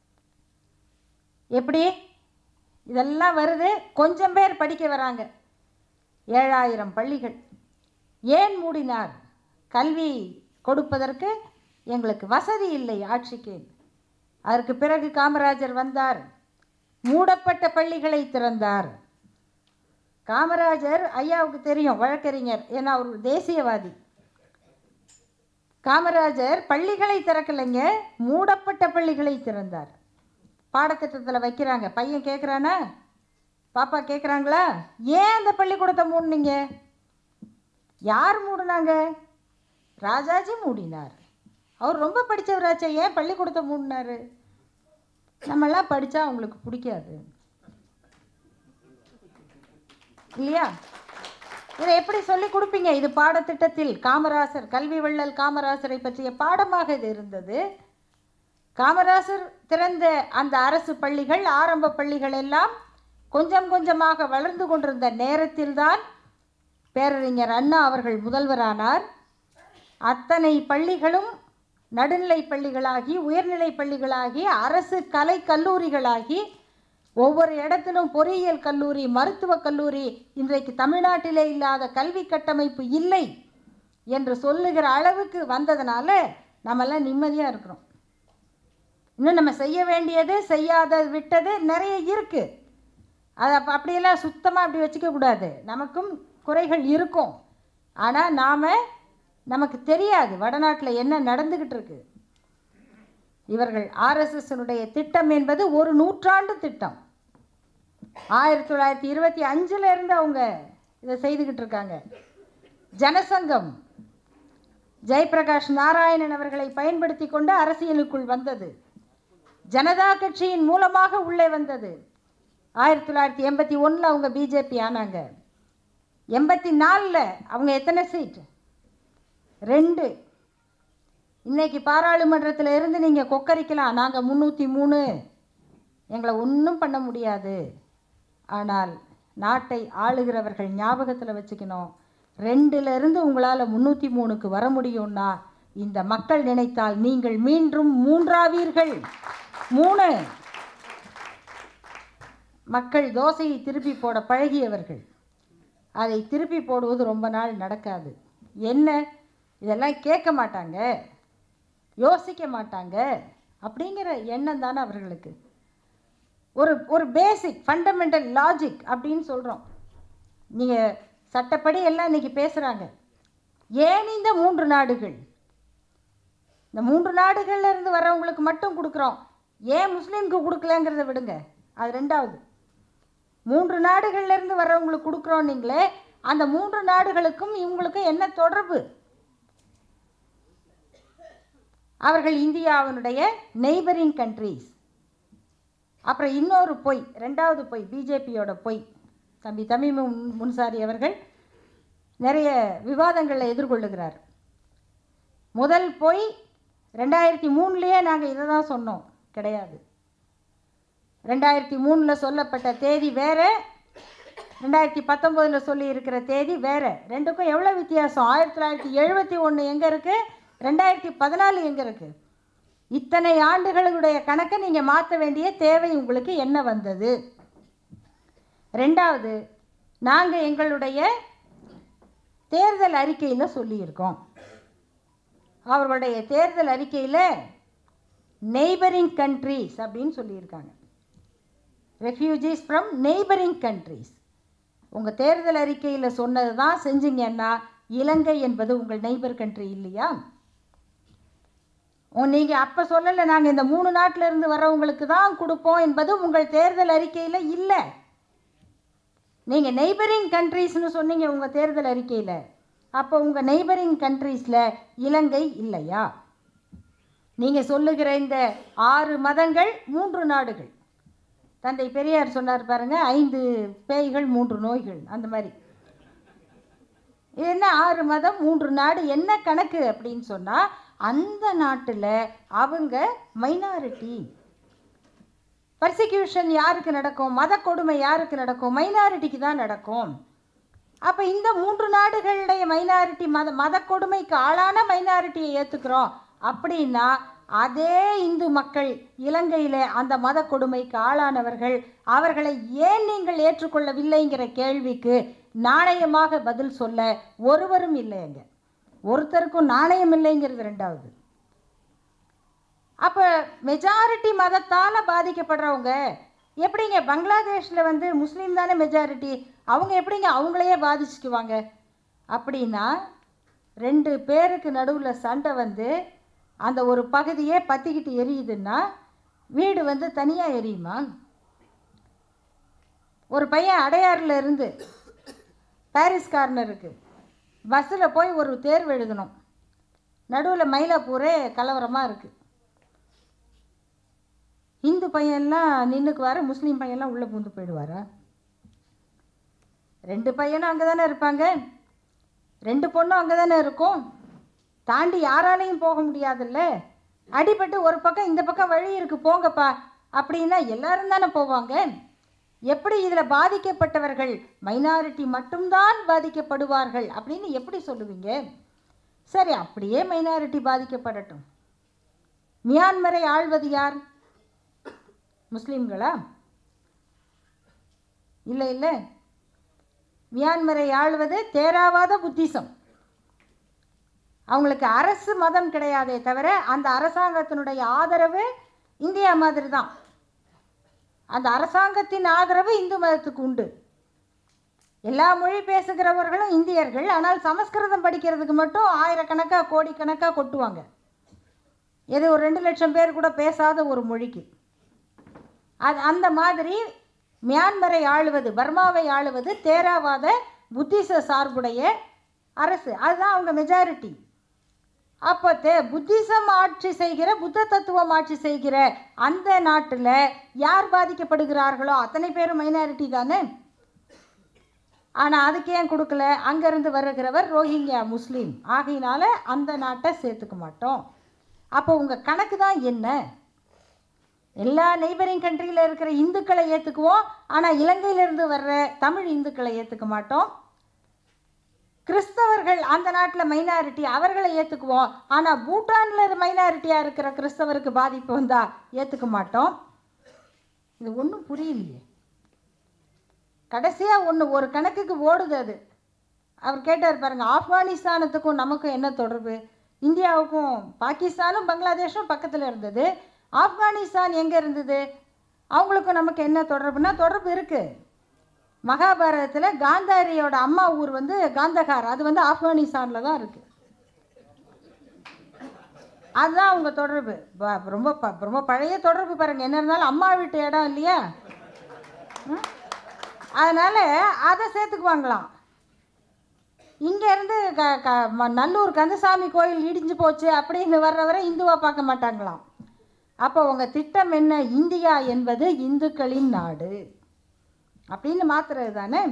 எப்படி இதெல்லாம் வருது கொஞ்சம் பேர் படிக்க வராங்க ஏழாயிரம் பள்ளிகள் ஏன் மூடினார் கல்வி கொடுப்பதற்கு எங்களுக்கு வசதி இல்லை ஆட்சிக்கு அதற்கு பிறகு காமராஜர் வந்தார் மூடப்பட்ட பள்ளிகளை திறந்தார் காமராஜர் ஐயாவுக்கு தெரியும் வழக்கறிஞர் ஏன்னா அவர் ஒரு தேசியவாதி காமராஜர் பள்ளிகளை திறக்கலைங்க மூடப்பட்ட பள்ளிகளை திறந்தார் பாடத்திட்டத்தில் வைக்கிறாங்க பையன் கேட்குறானா பாப்பா கேட்குறாங்களா ஏன் அந்த பள்ளிக்கூடத்தை மூடினீங்க யார் மூடினாங்க ராஜாஜி மூடினார் அவர் ரொம்ப படித்தவராச்சே ஏன் பள்ளிக்கூடத்தை மூடினாரு நம்மெல்லாம் படித்தா அவங்களுக்கு பிடிக்காது இல்லையா இதை எப்படி சொல்லி கொடுப்பீங்க இது பாடத்திட்டத்தில் காமராசர் கல்வி வள்ளல் காமராசரை பற்றிய பாடமாக இது இருந்தது காமராசர் திறந்த அந்த அரசு பள்ளிகள் ஆரம்ப பள்ளிகள் எல்லாம் கொஞ்சம் கொஞ்சமாக வளர்ந்து கொண்டிருந்த நேரத்தில்தான் பேரறிஞர் அண்ணா அவர்கள் முதல்வரானார் அத்தனை பள்ளிகளும் நடுநிலை பள்ளிகளாகி உயர்நிலை பள்ளிகளாகி அரசு கலை கல்லூரிகளாகி ஒவ்வொரு இடத்திலும் பொறியியல் கல்லூரி மருத்துவக் கல்லூரி இன்றைக்கு தமிழ்நாட்டிலே இல்லாத கல்வி கட்டமைப்பு இல்லை என்று சொல்லுகிற அளவுக்கு வந்ததுனால நம்மெல்லாம் நிம்மதியாக இருக்கிறோம் இன்னும் நம்ம செய்ய வேண்டியது செய்யாத விட்டது நிறைய இருக்குது அதை அப்ப அப்படியெல்லாம் சுத்தமாக அப்படி வச்சுக்க கூடாது நமக்கும் குறைகள் இருக்கும் ஆனால் நாம் நமக்கு தெரியாது வடநாட்டில் என்ன நடந்துக்கிட்டு இருக்கு இவர்கள் ஆர்எஸ்எஸ்னுடைய திட்டம் என்பது ஒரு நூற்றாண்டு திட்டம் ஆயிரத்தி தொள்ளாயிரத்தி இருபத்தி அஞ்சுல இருந்து அவங்க இதை செய்துக்கிட்டு இருக்காங்க ஜனசங்கம் ஜெயபிரகாஷ் நாராயணன் அவர்களை பயன்படுத்தி கொண்டு அரசியலுக்குள் வந்தது ஜனதா கட்சியின் மூலமாக உள்ளே வந்தது ஆயிரத்தி தொள்ளாயிரத்தி எண்பத்தி ஒன்றில் அவங்க பிஜேபி ஆனாங்க எண்பத்தி நாலில் அவங்க எத்தனை சீட் ரெண்டு இன்னைக்கு பாராளுமன்றத்தில் இருந்து நீங்கள் கொக்கரிக்கலாம் நாங்கள் முந்நூற்றி மூணு எங்களை ஒன்றும் பண்ண முடியாது ஆனால் நாட்டை ஆளுகிறவர்கள் ஞாபகத்தில் வச்சுக்கணும் ரெண்டுல இருந்து உங்களால் முந்நூற்றி மூணுக்கு வர முடியும்னா இந்த மக்கள் நினைத்தால் நீங்கள் மீண்டும் மூன்றாவீர்கள் மூணு மக்கள் தோசையை திருப்பி போட பழகியவர்கள் அதை திருப்பி போடுவது ரொம்ப நாள் நடக்காது என்ன இதெல்லாம் கேட்க மாட்டாங்க யோசிக்க மாட்டாங்க அப்படிங்கிற எண்ணம் தானே அவர்களுக்கு ஒரு ஒரு பேசிக் ஃபண்டமெண்டல் லாஜிக் அப்படின்னு சொல்கிறோம் நீங்கள் சட்டப்படி எல்லாம் இன்றைக்கி பேசுகிறாங்க ஏன் இந்த மூன்று நாடுகள் இந்த மூன்று நாடுகள்ல இருந்து வரவங்களுக்கு மட்டும் கொடுக்குறோம் ஏன் முஸ்லீம்க்கு கொடுக்கலங்கிறத விடுங்க அது ரெண்டாவது மூன்று நாடுகள்ல இருந்து வர்றவங்களுக்கு கொடுக்குறோம் நீங்களே அந்த மூன்று நாடுகளுக்கும் இவங்களுக்கும் என்ன தொடர்பு அவர்கள் இந்தியாவினுடைய நெய்பரிங் கண்ட்ரீஸ் அப்புறம் இன்னொரு பொய் ரெண்டாவது பொய் பிஜேபியோட பொய் தம்பி தமிழ் முன்- முன்சாரி அவர்கள் நிறைய விவாதங்களை எதிர்கொள்ளுகிறார் முதல் பொய் ரெண்டாயிரத்தி மூணுலேயே நாங்கள் இதை தான் சொன்னோம் கிடையாது ரெண்டாயிரத்தி மூணில் சொல்லப்பட்ட தேதி வேற ரெண்டாயிரத்தி பத்தொம்போதில் சொல்லி இருக்கிற தேதி வேற ரெண்டுக்கும் எவ்வளோ வித்தியாசம் ஆயிரத்தி தொள்ளாயிரத்தி எழுபத்தி ஒன்று எங்கே இருக்குது ரெண்டாயிரத்தி பதினாலு எங்கே இருக்குது இத்தனை ஆண்டுகளுடைய கணக்கை நீங்கள் மாற்ற வேண்டிய தேவை உங்களுக்கு என்ன வந்தது ரெண்டாவது நாங்கள் எங்களுடைய தேர்தல் அறிக்கையில் சொல்லியிருக்கோம் அவர்களுடைய தேர்தல் அறிக்கையில் நெய்பரிங் கண்ட்ரீஸ் அப்படின்னு சொல்லியிருக்காங்க ரெஃப்யூஜிஸ் ஃப்ரம் நெய்பரிங் கண்ட்ரீஸ் உங்கள் தேர்தல் அறிக்கையில் சொன்னது தான் செஞ்சீங்கன்னா இலங்கை என்பது உங்கள் நெய்பர் கண்ட்ரி இல்லையா நீங்கள் அப்போ சொல்லலை நாங்கள் இந்த மூணு நாட்டில் இருந்து வர்றவங்களுக்கு தான் கொடுப்போம் என்பது உங்கள் தேர்தல் அறிக்கையில் இல்லை நீங்கள் நெய்பரிங் கண்ட்ரீஸ்னு சொன்னீங்க உங்கள் தேர்தல் அறிக்கையில் அப்போ உங்கள் நெய்பரிங் கண்ட்ரீஸில் இலங்கை இல்லையா நீங்கள் சொல்லுகிற இந்த ஆறு மதங்கள் மூன்று நாடுகள் தந்தை பெரியார் சொன்னார் பாருங்க ஐந்து பேய்கள் மூன்று நோய்கள் அந்த மாதிரி இது என்ன ஆறு மதம் மூன்று நாடு என்ன கணக்கு அப்படின்னு சொன்னால் அந்த நாட்டில் அவங்க மைனாரிட்டி பர்சிக்யூஷன் யாருக்கு நடக்கும் மத கொடுமை யாருக்கு நடக்கும் மைனாரிட்டிக்கு தான் நடக்கும் அப்போ இந்த மூன்று நாடுகளுடைய மைனாரிட்டி மத மத கொடுமைக்கு ஆளான மைனாரிட்டியை ஏற்றுக்கிறோம் அப்படின்னா அதே இந்து மக்கள் இலங்கையில் அந்த மத கொடுமைக்கு ஆளானவர்கள் அவர்களை ஏன் நீங்கள் ஏற்றுக்கொள்ளவில்லைங்கிற கேள்விக்கு நாணயமாக பதில் சொல்ல ஒருவரும் இல்லைங்க ஒருத்தருக்கும் நாணயம் இல்லைங்கிறது ரெண்டாவது அப்போ மெஜாரிட்டி மதத்தால் பாதிக்கப்படுறவங்க எப்படிங்க பங்களாதேஷில் வந்து முஸ்லீம் தானே மெஜாரிட்டி அவங்க எப்படிங்க அவங்களையே பாதிச்சுக்குவாங்க அப்படின்னா ரெண்டு பேருக்கு நடுவில் சண்டை வந்து அந்த ஒரு பகுதியே பற்றிக்கிட்டு எரியுதுன்னா வீடு வந்து தனியாக எரியுமா ஒரு பையன் அடையாறில் இருந்து பாரிஸ் கார்னருக்கு பஸ்ஸில் போய் ஒரு தேர்வு எழுதணும் நடுவில் மயிலாப்பூரே கலவரமாக இருக்குது இந்து பையன்லாம் நின்றுக்குவாரு முஸ்லீம் பையன்லாம் உள்ளே பூந்து போயிடுவாரா ரெண்டு பையனும் அங்கே தானே இருப்பாங்க ரெண்டு பொண்ணும் அங்கே தானே இருக்கும் தாண்டி யாராலையும் போக முடியாதுல்ல அடிபட்டு ஒரு பக்கம் இந்த பக்கம் வழி இருக்கு போங்கப்பா அப்படின்னா எல்லாரும் தானே போவாங்க எப்படி இதில் பாதிக்கப்பட்டவர்கள் மைனாரிட்டி மட்டும்தான் பாதிக்கப்படுவார்கள் அப்படின்னு எப்படி சொல்லுவீங்க சரி அப்படியே மைனாரிட்டி பாதிக்கப்படட்டும் மியான்மரை ஆள்வது யார் முஸ்லீம்களா இல்லை இல்லை மியான்மரை ஆள்வது தேராவாத புத்திசம் அவங்களுக்கு அரசு மதம் கிடையாதே தவிர அந்த அரசாங்கத்தினுடைய ஆதரவு இந்தியா மாதிரி தான் அந்த அரசாங்கத்தின் ஆதரவு இந்து மதத்துக்கு உண்டு எல்லா மொழி பேசுகிறவர்களும் இந்தியர்கள் ஆனால் சமஸ்கிருதம் படிக்கிறதுக்கு மட்டும் ஆயிரக்கணக்காக கோடிக்கணக்காக கொட்டுவாங்க இது ஒரு ரெண்டு லட்சம் பேர் கூட பேசாத ஒரு மொழிக்கு அது அந்த மாதிரி மியான்மரை ஆளுவது பர்மாவை ஆளுவது தேராவாத புத்திச சார்புடைய அரசு அதுதான் அவங்க மெஜாரிட்டி அப்போ தே புத்திசம் ஆட்சி செய்கிற புத்த தத்துவம் ஆட்சி செய்கிற அந்த நாட்டில் யார் பாதிக்கப்படுகிறார்களோ அத்தனை பேரும் மைனாரிட்டி தானே ஆனால் அதுக்கு ஏன் கொடுக்கல அங்கேருந்து வருகிறவர் ரோஹிங்கியா முஸ்லீம் ஆகையினால அந்த நாட்டை சேர்த்துக்க மாட்டோம் அப்போ உங்கள் கணக்கு தான் என்ன எல்லா நெய்பரிங் கண்ட்ரியில் இருக்கிற இந்துக்களை ஏற்றுக்குவோம் ஆனால் இலங்கையிலிருந்து வர்ற தமிழ் இந்துக்களை ஏற்றுக்க மாட்டோம் கிறிஸ்தவர்கள் அந்த நாட்டில் மைனாரிட்டி அவர்களை ஏற்றுக்குவோம் ஆனால் பூட்டானில் மைனாரிட்டியாக இருக்கிற கிறிஸ்தவருக்கு பாதிப்பு வந்தால் ஏற்றுக்க மாட்டோம் இது ஒன்றும் புரியலையே கடைசியாக ஒன்று ஒரு கணக்குக்கு ஓடுது அது அவர் கேட்டார் பாருங்க ஆப்கானிஸ்தானத்துக்கும் நமக்கும் என்ன தொடர்பு இந்தியாவுக்கும் பாகிஸ்தானும் பங்களாதேஷும் பக்கத்தில் இருந்தது ஆப்கானிஸ்தான் எங்கே இருந்தது அவங்களுக்கும் நமக்கு என்ன தொடர்புனா தொடர்பு இருக்குது மகாபாரதத்தில் காந்தாரியோட அம்மா ஊர் வந்து காந்தகார் அது வந்து ஆப்கானிஸ்தானில் தான் இருக்குது அதுதான் அவங்க தொடர்பு ப- ரொம்ப ப- ரொம்ப பழைய தொடர்பு பாருங்கள் என்ன இருந்தாலும் அம்மா வீட்டு இடம் இல்லையா ம்? அதனால அதை சேர்த்துக்குவாங்களாம் இங்கேருந்து க க ம- நல்லூர் கந்தசாமி கோயில் இடிஞ்சு போச்சு அப்படின்னு வர்றவரை இந்துவா பார்க்க மாட்டாங்களாம் அப்போ உங்கள் திட்டம் என்ன இந்தியா என்பது இந்துக்களின் நாடு அப்படின்னு மாத்துறது தானே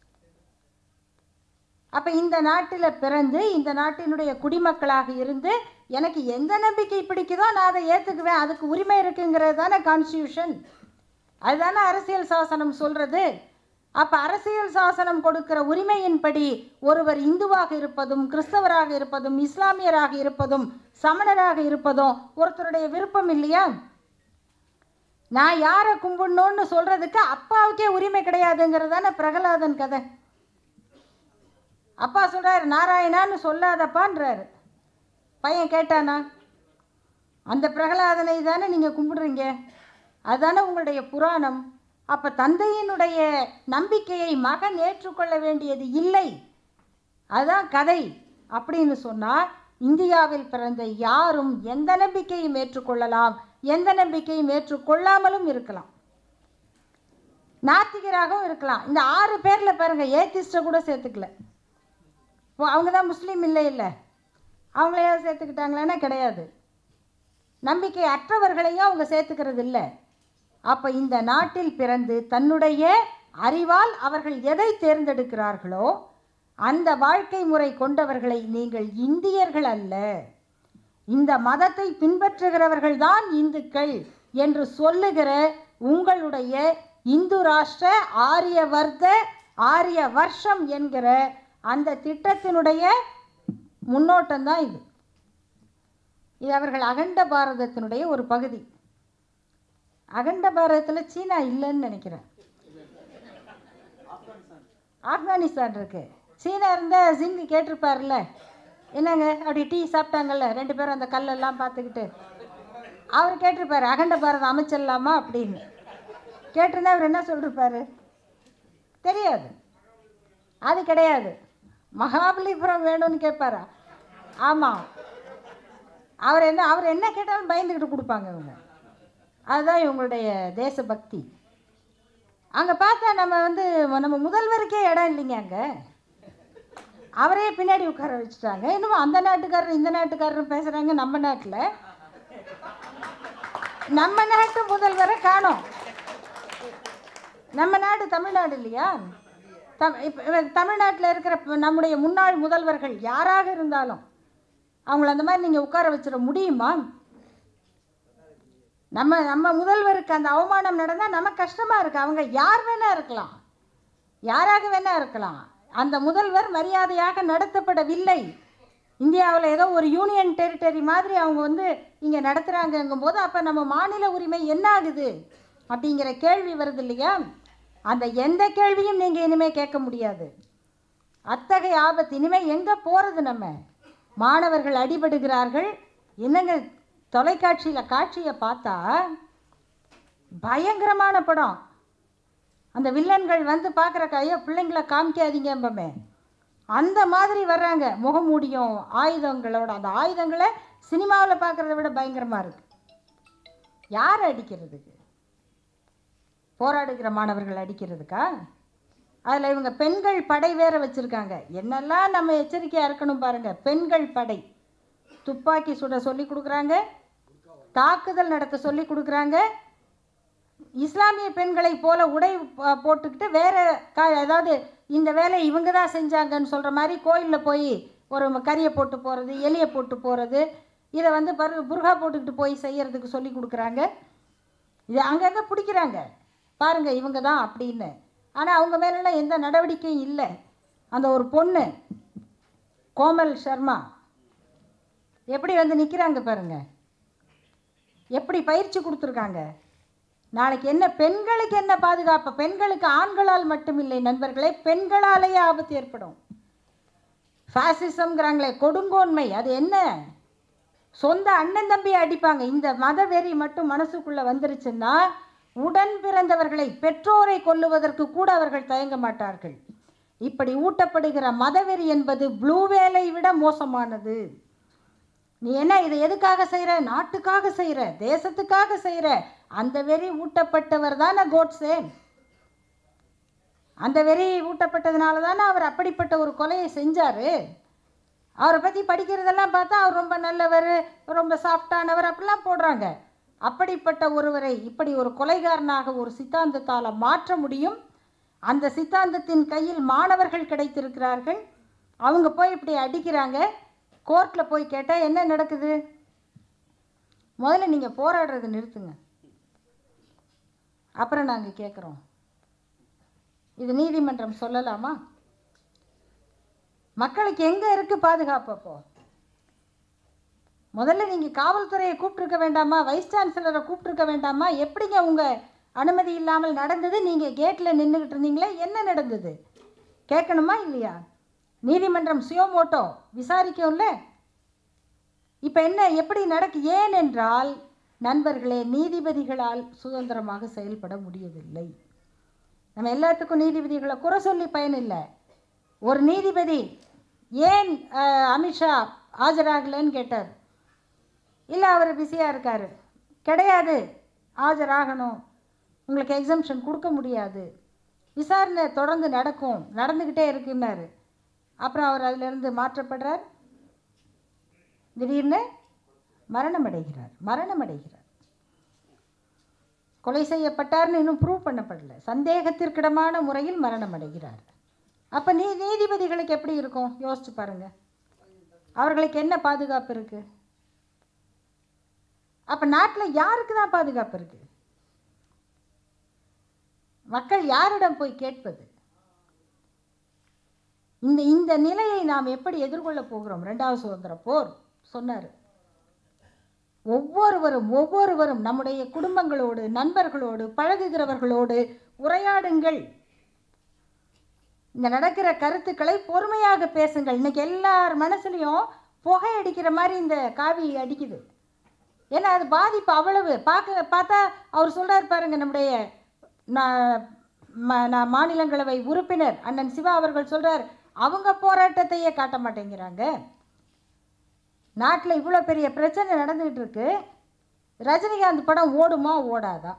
அப்போ இந்த நாட்டில் பிறந்து இந்த நாட்டினுடைய குடிமக்களாக இருந்து எனக்கு எந்த நம்பிக்கை பிடிக்குதோ நான் அதை ஏற்றுக்குவேன் அதுக்கு உரிமை இருக்குங்கிறது தானே கான்ஸ்டியூஷன் அதுதானே அரசியல் சாசனம் சொல்கிறது அப்போ அரசியல் சாசனம் கொடுக்கிற உரிமையின்படி ஒருவர் இந்துவாக இருப்பதும் கிறிஸ்தவராக இருப்பதும் இஸ்லாமியராக இருப்பதும் சமணராக இருப்பதும் ஒருத்தருடைய விருப்பம் இல்லையா நான் யாரை கும்பிடணும்னு சொல்கிறதுக்கு அப்பாவுக்கே உரிமை கிடையாதுங்கிறது தானே பிரகலாதன் கதை அப்பா சொல்கிறாரு நாராயணான்னு சொல்லாதப்பான்றாரு பையன் கேட்டானா அந்த பிரகலாதனை தானே நீங்கள் கும்பிடுறீங்க அதுதானே உங்களுடைய புராணம் அப்போ தந்தையினுடைய நம்பிக்கையை மகன் ஏற்றுக்கொள்ள வேண்டியது இல்லை அதுதான் கதை அப்படின்னு சொன்னால் இந்தியாவில் பிறந்த யாரும் எந்த நம்பிக்கையும் ஏற்றுக்கொள்ளலாம் எந்த நம்பிக்கையும் ஏற்றுக்கொள்ளாமலும் இருக்கலாம் நாத்திகராகவும் இருக்கலாம் இந்த ஆறு பேரில் பாருங்க ஏத்திஸ்ட்டை கூட சேர்த்துக்கல இப்போ அவங்க தான் முஸ்லீம் இல்லை இல்லை அவங்களையாவது சேர்த்துக்கிட்டாங்களான்னா கிடையாது நம்பிக்கை அற்றவர்களையும் அவங்க சேர்த்துக்கிறது இல்லை அப்போ இந்த நாட்டில் பிறந்து தன்னுடைய அறிவால் அவர்கள் எதை தேர்ந்தெடுக்கிறார்களோ அந்த வாழ்க்கை முறை கொண்டவர்களை நீங்கள் இந்தியர்கள் அல்ல இந்த மதத்தை பின்பற்றுகிறவர்கள் தான் இந்துக்கள் என்று சொல்லுகிற உங்களுடைய இந்து ராஷ்டிர ஆரிய வர்க்க ஆரிய வருஷம் என்கிற அந்த திட்டத்தினுடைய முன்னோட்டம் தான் இது இது அவர்கள் அகண்ட பாரதத்தினுடைய ஒரு பகுதி அகண்ட பாரதத்தில் சீனா இல்லைன்னு நினைக்கிறேன் ஆப்கானிஸ்தான் இருக்கு சீனா இருந்தால் சிங் கேட்டிருப்பார்ல என்னங்க அப்படி டீ சாப்பிட்டாங்கல்ல ரெண்டு பேரும் அந்த கல்லெல்லாம் பார்த்துக்கிட்டு அவர் கேட்டிருப்பாரு அகண்ட பாரதம் அமைச்சிடலாமா அப்படின்னு கேட்டிருந்தா அவர் என்ன சொல்லிருப்பாரு தெரியாது அது கிடையாது மகாபலிபுரம் வேணும்னு கேட்பாரா ஆமாம் அவர் என்ன அவர் என்ன கேட்டாலும் பயந்துக்கிட்டு கொடுப்பாங்க இவங்க அதுதான் இவங்களுடைய தேசபக்தி அங்கே பார்த்தா நம்ம வந்து நம்ம முதல்வருக்கே இடம் இல்லைங்க அங்கே அவரே பின்னாடி உட்கார வச்சுட்டாங்க இன்னும் அந்த நாட்டுக்காரர் இந்த நாட்டுக்காரர் பேசுகிறாங்க நம்ம நாட்டில் நம்ம நாட்டு முதல்வரை காணோம் நம்ம நாடு தமிழ்நாடு இல்லையா தம் இப்போ தமிழ்நாட்டில் இருக்கிற இப்ப நம்முடைய முன்னாள் முதல்வர்கள் யாராக இருந்தாலும் அவங்கள அந்த மாதிரி நீங்கள் உட்கார வச்சிட முடியுமா நம்ம நம்ம முதல்வருக்கு அந்த அவமானம் நடந்தால் நமக்கு கஷ்டமாக இருக்குது அவங்க யார் வேணால் இருக்கலாம் யாராக வேணால் இருக்கலாம் அந்த முதல்வர் மரியாதையாக நடத்தப்படவில்லை இந்தியாவில் ஏதோ ஒரு யூனியன் டெரிட்டரி மாதிரி அவங்க வந்து இங்கே நடத்துகிறாங்கங்கும் போது அப்போ நம்ம மாநில உரிமை என்ன ஆகுது அப்படிங்கிற கேள்வி வருது இல்லையா அந்த எந்த கேள்வியும் நீங்கள் இனிமேல் கேட்க முடியாது அத்தகைய ஆபத்து இனிமேல் எங்கே போகிறது நம்ம மாணவர்கள் அடிபடுகிறார்கள் என்னங்க தொலைக்காட்சியில் காட்சியை பார்த்தா பயங்கரமான படம் அந்த வில்லன்கள் வந்து பார்க்குற கையோ பிள்ளைங்களை காமிக்காதீங்கம்பமே அந்த மாதிரி வர்றாங்க முகமூடியும் ஆயுதங்களோட அந்த ஆயுதங்களை சினிமாவில் பார்க்குறத விட பயங்கரமாக இருக்கு யார் அடிக்கிறதுக்கு போராடுகிற மாணவர்கள் அடிக்கிறதுக்கா அதில் இவங்க பெண்கள் படை வேற வச்சுருக்காங்க என்னெல்லாம் நம்ம எச்சரிக்கையாக இருக்கணும் பாருங்கள் பெண்கள் படை துப்பாக்கி சுட சொல்லி கொடுக்குறாங்க தாக்குதல் நடத்த சொல்லி கொடுக்குறாங்க இஸ்லாமிய பெண்களைப் போல உடை ப- போட்டுக்கிட்டு வேற கா அதாவது இந்த வேலையை இவங்க தான் செஞ்சாங்கன்னு சொல்கிற மாதிரி கோயிலில் போய் ஒரு கறியை போட்டு போகிறது எலியை போட்டு போகிறது இதை வந்து பரு புர்கா போட்டுக்கிட்டு போய் செய்யறதுக்கு சொல்லி கொடுக்குறாங்க இது அங்கங்கே பிடிக்கிறாங்க பாருங்க இவங்க தான் அப்படின்னு ஆனால் அவங்க மேலெல்லாம் எந்த நடவடிக்கையும் இல்லை அந்த ஒரு பொண்ணு கோமல் சர்மா எப்படி வந்து நிற்கிறாங்க பாருங்க எப்படி பயிற்சி கொடுத்துருக்காங்க நாளைக்கு என்ன பெண்களுக்கு என்ன பாதுகாப்பு பெண்களுக்கு ஆண்களால் மட்டுமில்லை நண்பர்களே பெண்களாலேயே ஆபத்து ஏற்படும் ஃபாசிசம்ங்கிறாங்களே கொடுங்கோன்மை அது என்ன சொந்த அண்ணன் தம்பியை அடிப்பாங்க இந்த மதவெறி மட்டும் மனசுக்குள்ளே வந்துருச்சுன்னா உடன் பிறந்தவர்களை பெற்றோரை கொல்லுவதற்கு கூட அவர்கள் தயங்க மாட்டார்கள் இப்படி ஊட்டப்படுகிற மதவெறி என்பது ப்ளூ வேலை விட மோசமானது நீ என்ன இதை எதுக்காக செய்கிற நாட்டுக்காக செய்கிற தேசத்துக்காக செய்கிற அந்த வெறி ஊட்டப்பட்டவர் தானே கோட்ஸே அந்த வெறியை ஊட்டப்பட்டதுனால தானே அவர் அப்படிப்பட்ட ஒரு கொலையை செஞ்சார் அவரை பற்றி படிக்கிறதெல்லாம் பார்த்தா அவர் ரொம்ப நல்லவர் ரொம்ப சாஃப்டானவர் அப்படிலாம் போடுறாங்க அப்படிப்பட்ட ஒருவரை இப்படி ஒரு கொலைகாரனாக ஒரு சித்தாந்தத்தால் மாற்ற முடியும் அந்த சித்தாந்தத்தின் கையில் மாணவர்கள் கிடைத்திருக்கிறார்கள் அவங்க போய் இப்படி அடிக்கிறாங்க கோர்ட்டில் போய் கேட்டால் என்ன நடக்குது முதல்ல நீங்கள் போராடுறதை நிறுத்துங்க அப்புறம் நாங்கள் கேட்குறோம் இது நீதிமன்றம் சொல்லலாமா மக்களுக்கு எங்கே இருக்குது பாதுகாப்பு அப்போ முதல்ல நீங்கள் காவல்துறையை கூப்பிட்டுருக்க வேண்டாமா வைஸ் சான்சலரை கூப்பிட்டுருக்க வேண்டாமா எப்படிங்க உங்கள் அனுமதி இல்லாமல் நடந்தது நீங்கள் கேட்டில் நின்றுக்கிட்டு இருந்தீங்களே என்ன நடந்தது கேட்கணுமா இல்லையா நீதிமன்றம் சுயோமோட்டோ விசாரிக்கும்ல இப்போ என்ன எப்படி நடக்கு ஏன் என்றால் நண்பர்களே நீதிபதிகளால் சுதந்திரமாக செயல்பட முடியவில்லை நம்ம எல்லாத்துக்கும் நீதிபதிகளை குறை சொல்லி பயனில்லை ஒரு நீதிபதி ஏன் அஹ், அமித்ஷா ஆஜராகலைன்னு கேட்டார் இல்லை அவர் பிஸியாக இருக்கார் கிடையாது ஆஜராகணும் உங்களுக்கு எக்ஸம்ஷன் கொடுக்க முடியாது விசாரணை தொடர்ந்து நடக்கும் நடந்துக்கிட்டே இருக்குன்னாரு அப்புறம் அவர் அதிலிருந்து மாற்றப்படுறார் திடீர்னு மரணம் அடைகிறார் மரணம் அடைகிறார் கொலை செய்யப்பட்டார்னு இன்னும் ப்ரூவ் பண்ணப்படல சந்தேகத்திற்கிடமான முறையில் மரணம் அடைகிறார் அப்போ நீ நீதிபதிகளுக்கு எப்படி இருக்கும் யோசிச்சு பாருங்க அவர்களுக்கு என்ன பாதுகாப்பு இருக்கு அப்போ நாட்டில் யாருக்கு தான் பாதுகாப்பு இருக்கு மக்கள் யாரிடம் போய் கேட்பது இந்த இந்த நிலையை நாம் எப்படி எதிர்கொள்ளப் போகிறோம் ரெண்டாவது சுதந்திர போர் சொன்னார் ஒவ்வொருவரும் ஒவ்வொருவரும் நம்முடைய குடும்பங்களோடு நண்பர்களோடு பழகுகிறவர்களோடு உரையாடுங்கள் இந்த நடக்கிற கருத்துக்களை பொறுமையாக பேசுங்கள் இன்னைக்கு எல்லார் மனசுலையும் புகை அடிக்கிற மாதிரி இந்த காவி அடிக்குது ஏன்னா அது பாதிப்பு அவ்வளவு பார்க்க பார்த்தா அவர் சொல்றார் பாருங்க நம்முடைய நா- ம- நான் மாநிலங்களவை உறுப்பினர் அண்ணன் சிவா அவர்கள் சொல்றார் அவங்க போராட்டத்தையே காட்ட மாட்டேங்கிறாங்க நாட்டில் இவ்வளோ பெரிய பிரச்சனை நடந்துகிட்டு இருக்கு ரஜினிகாந்த் படம் ஓடுமா ஓடாதா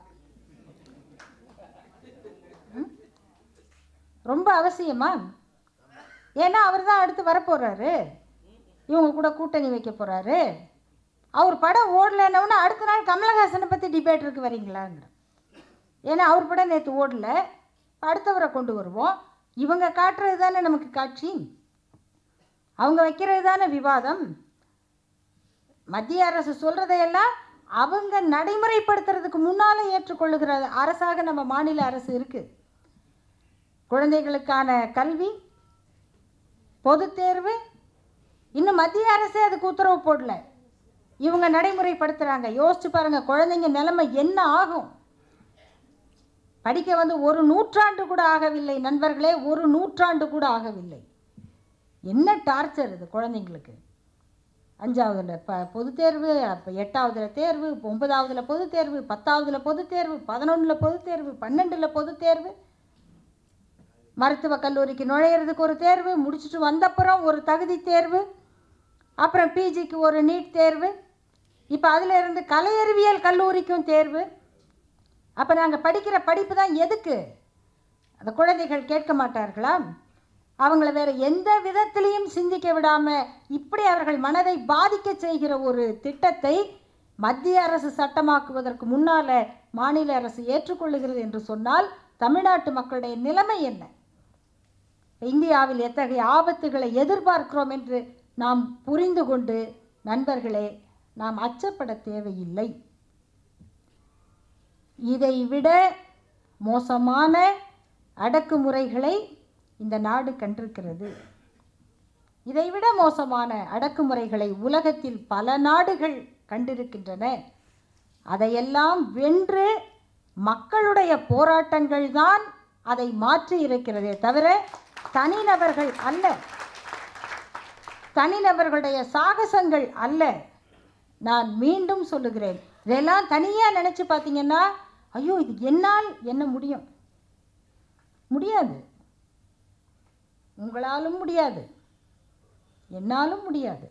ம்? ரொம்ப அவசியமா ஏன்னா அவர் தான் அடுத்து வரப்போகிறாரு இவங்க கூட கூட்டணி வைக்க போகிறாரு அவர் படம் ஓடலைன்னொன்னே அடுத்த நாள் கமலஹாசனை பற்றி டிபேட்டருக்கு வரீங்களாங்கிற ஏன்னா அவர் படம் நேற்று ஓடல அடுத்தவரை கொண்டு வருவோம் இவங்க காட்டுறது தானே நமக்கு காட்சி அவங்க வைக்கிறது தானே விவாதம் மத்திய அரசு சொல்கிறதையெல்லாம் அவங்க நடைமுறைப்படுத்துறதுக்கு முன்னால் ஏற்றுக்கொள்ளுகிற அரசாக நம்ம மாநில அரசு இருக்குது குழந்தைகளுக்கான கல்வி பொதுத் தேர்வு இன்னும் மத்திய அரசே அதுக்கு உத்தரவு போடல இவங்க நடைமுறைப்படுத்துகிறாங்க யோசிச்சு பாருங்க குழந்தைங்க நிலைமை என்ன ஆகும் படிக்க வந்து ஒரு நூற்றாண்டு கூட ஆகவில்லை நண்பர்களே ஒரு நூற்றாண்டு கூட ஆகவில்லை என்ன டார்ச்சர் இது குழந்தைங்களுக்கு அஞ்சாவதுல ப பொதுத் தேர்வு அப்போ எட்டாவதுல தேர்வு இப்போ ஒன்பதாவதுல பொதுத் தேர்வு பத்தாவதுல பொதுத் தேர்வு பதினொன்றில் பொதுத் தேர்வு பன்னெண்டில் பொதுத் தேர்வு மருத்துவக் கல்லூரிக்கு நுழையிறதுக்கு ஒரு தேர்வு முடிச்சுட்டு வந்தப்புறம் ஒரு தகுதி தேர்வு அப்புறம் பிஜிக்கு ஒரு நீட் தேர்வு இப்போ அதில் இருந்து கலை அறிவியல் கல்லூரிக்கும் தேர்வு அப்போ நாங்கள் படிக்கிற படிப்பு தான் எதுக்கு அந்த குழந்தைகள் கேட்க மாட்டார்களா அவங்கள வேற எந்த விதத்திலையும் சிந்திக்க விடாம இப்படி அவர்கள் மனதை பாதிக்க செய்கிற ஒரு திட்டத்தை மத்திய அரசு சட்டமாக்குவதற்கு முன்னால மாநில அரசு ஏற்றுக்கொள்ளுகிறது என்று சொன்னால் தமிழ்நாட்டு மக்களுடைய நிலைமை என்ன இந்தியாவில் எத்தகைய ஆபத்துகளை எதிர்பார்க்கிறோம் என்று நாம் புரிந்து கொண்டு நண்பர்களே நாம் அச்சப்பட தேவையில்லை இதை விட மோசமான அடக்குமுறைகளை இந்த நாடு கண்டிருக்கிறது இதைவிட மோசமான அடக்குமுறைகளை உலகத்தில் பல நாடுகள் கண்டிருக்கின்றன அதையெல்லாம் வென்று மக்களுடைய போராட்டங்கள் தான் அதை மாற்றி இருக்கிறதே தவிர தனிநபர்கள் அல்ல தனிநபர்களுடைய சாகசங்கள் அல்ல நான் மீண்டும் சொல்லுகிறேன் இதெல்லாம் தனியாக நினச்சி பார்த்தீங்கன்னா ஐயோ இது என்னால் என்ன முடியும் முடியாது உங்களாலும் முடியாது என்னாலும் முடியாது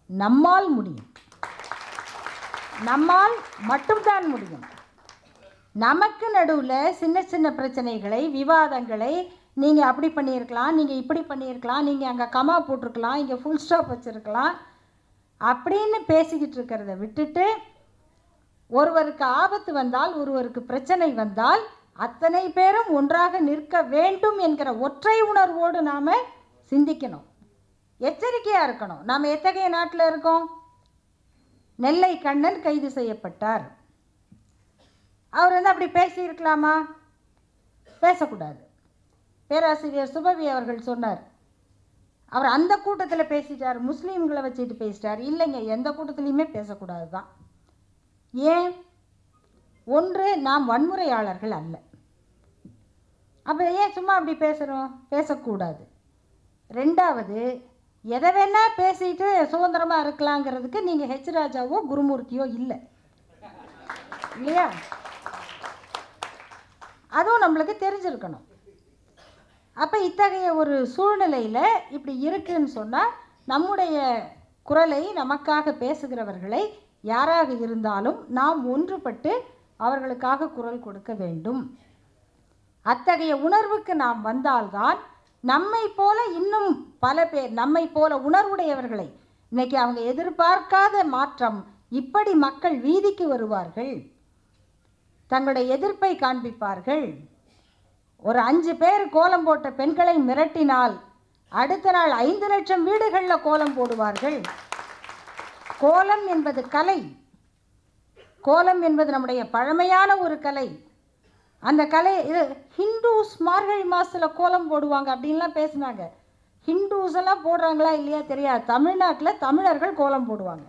நம்மால் முடியும் நம்மால் மட்டும்தான் முடியும் நமக்கு நடுவில் சின்ன சின்ன பிரச்சனைகளை விவாதங்களை நீங்கள் அப்படி பண்ணியிருக்கலாம் நீங்கள் இப்படி பண்ணியிருக்கலாம் நீங்கள் அங்கே கமா போட்டிருக்கலாம் இங்கே ஃபுல் ஸ்டாப் வச்சுருக்கலாம் அப்படின்னு பேசிக்கிட்டு இருக்கிறத விட்டுட்டு ஒருவருக்கு ஆபத்து வந்தால் ஒருவருக்கு பிரச்சனை வந்தால் அத்தனை பேரும் ஒன்றாக நிற்க வேண்டும் என்கிற ஒற்றை உணர்வோடு நாம் சிந்திக்கணும் எச்சரிக்கையாக இருக்கணும் நாம் எத்தகைய நாட்டில் இருக்கோம் நெல்லை கண்ணன் கைது செய்யப்பட்டார் அவர் வந்து அப்படி பேசியிருக்கலாமா பேசக்கூடாது பேராசிரியர் சுபவி அவர்கள் சொன்னார் அவர் அந்த கூட்டத்தில் பேசிட்டார் முஸ்லீம்களை வச்சுட்டு பேசிட்டார் இல்லைங்க எந்த கூட்டத்துலேயுமே பேசக்கூடாது தான் ஏன் ஒன்று நாம் வன்முறையாளர்கள் அல்ல அப்போ ஏன் சும்மா அப்படி பேசுகிறோம் பேசக்கூடாது ரெண்டாவது எதை வேணா பேசிட்டு சுதந்திரமாக இருக்கலாங்கிறதுக்கு நீங்கள் ஹெச் ராஜாவோ குருமூர்த்தியோ இல்லை இல்லையா அதுவும் நம்மளுக்கு தெரிஞ்சிருக்கணும் அப்போ இத்தகைய ஒரு சூழ்நிலையில் இப்படி இருக்குன்னு சொன்னால் நம்முடைய குரலை நமக்காக பேசுகிறவர்களை யாராக இருந்தாலும் நாம் ஒன்றுபட்டு அவர்களுக்காக குரல் கொடுக்க வேண்டும் அத்தகைய உணர்வுக்கு நாம் வந்தால்தான் நம்மை போல இன்னும் பல பேர் நம்மை போல உணர்வுடையவர்களை இன்னைக்கு அவங்க எதிர்பார்க்காத மாற்றம் இப்படி மக்கள் வீதிக்கு வருவார்கள் தங்களுடைய எதிர்ப்பை காண்பிப்பார்கள் ஒரு அஞ்சு பேர் கோலம் போட்ட பெண்களை மிரட்டினால் அடுத்த நாள் ஐந்து லட்சம் வீடுகளில் கோலம் போடுவார்கள் கோலம் என்பது கலை கோலம் என்பது நம்முடைய பழமையான ஒரு கலை அந்த கலை இது ஹிந்துஸ் மார்கழி மாதத்தில் கோலம் போடுவாங்க அப்படின்லாம் பேசுனாங்க ஹிந்துஸ் எல்லாம் போடுறாங்களா இல்லையா தெரியாது தமிழ்நாட்டில் தமிழர்கள் கோலம் போடுவாங்க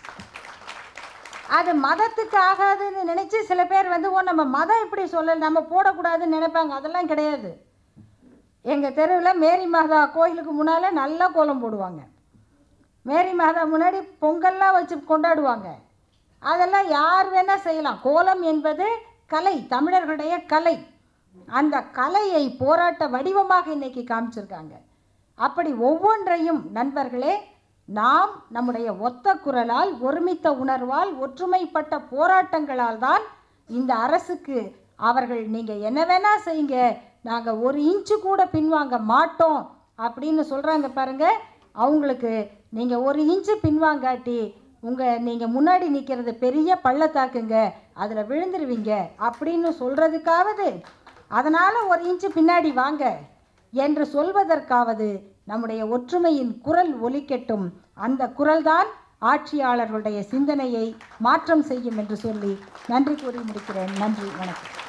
அது மதத்துக்கு ஆகாதுன்னு நினச்சி சில பேர் வந்து ஓ நம்ம மதம் இப்படி சொல்லலை நம்ம போடக்கூடாதுன்னு நினைப்பாங்க அதெல்லாம் கிடையாது எங்கள் தெருவில் மேரி மாதா கோயிலுக்கு முன்னால் நல்லா கோலம் போடுவாங்க மேரி மாதா முன்னாடி பொங்கல்லாம் வச்சு கொண்டாடுவாங்க அதெல்லாம் யார் வேணால் செய்யலாம் கோலம் என்பது கலை தமிழர்களுடைய கலை அந்த கலையை போராட்ட வடிவமாக இன்னைக்கு காமிச்சிருக்காங்க அப்படி ஒவ்வொன்றையும் நண்பர்களே நாம் நம்முடைய ஒத்த குரலால் ஒருமித்த உணர்வால் ஒற்றுமைப்பட்ட போராட்டங்களால் தான் இந்த அரசுக்கு அவர்கள் நீங்கள் என்ன வேணா செய்யுங்க நாங்கள் ஒரு இன்ச்சு கூட பின்வாங்க மாட்டோம் அப்படின்னு சொல்கிறாங்க பாருங்க அவங்களுக்கு நீங்கள் ஒரு இன்ச்சு பின்வாங்காட்டி உங்கள் நீங்கள் முன்னாடி நிற்கிறது பெரிய பள்ளத்தாக்குங்க அதில் விழுந்துருவீங்க அப்படின்னு சொல்கிறதுக்காவது அதனால் ஒரு இன்ச்சு பின்னாடி வாங்க என்று சொல்வதற்காவது நம்முடைய ஒற்றுமையின் குரல் ஒலிக்கட்டும் அந்த குரல்தான் ஆட்சியாளர்களுடைய சிந்தனையை மாற்றம் செய்யும் என்று சொல்லி நன்றி கூறி முடிக்கிறேன் நன்றி வணக்கம்